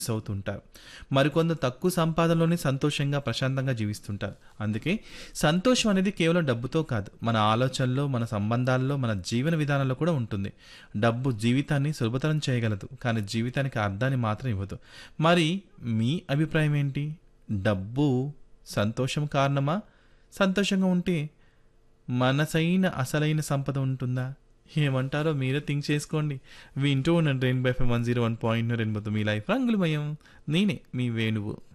అవుతుంటారు మరికొందరు తక్కువ సంపాదనలోనే సంతోషంగా ప్రశాంతంగా జీవిస్తుంటారు అందుకే సంతోషం అనేది కేవలం డబ్బుతో కాదు మన ఆలోచనలో మన సంబంధాల్లో మన జీవన విధానంలో కూడా ఉంటుంది డబ్బు జీవితాన్ని సులభతరం చేయగలదు కానీ జీవితానికి అర్థాన్ని మాత్రం ఇవ్వదు మరి మీ అభిప్రాయం ఏంటి డబ్బు సంతోషం కారణమా సంతోషంగా ఉంటే మనసైన అసలైన సంపద ఉంటుందా ఏమంటారో మీరే థింక్ చేసుకోండి వింటూ ఉండండి rainbow one zero one point రెండు మీ లైఫ్ రంగులమయం నేనే మీ వేణువు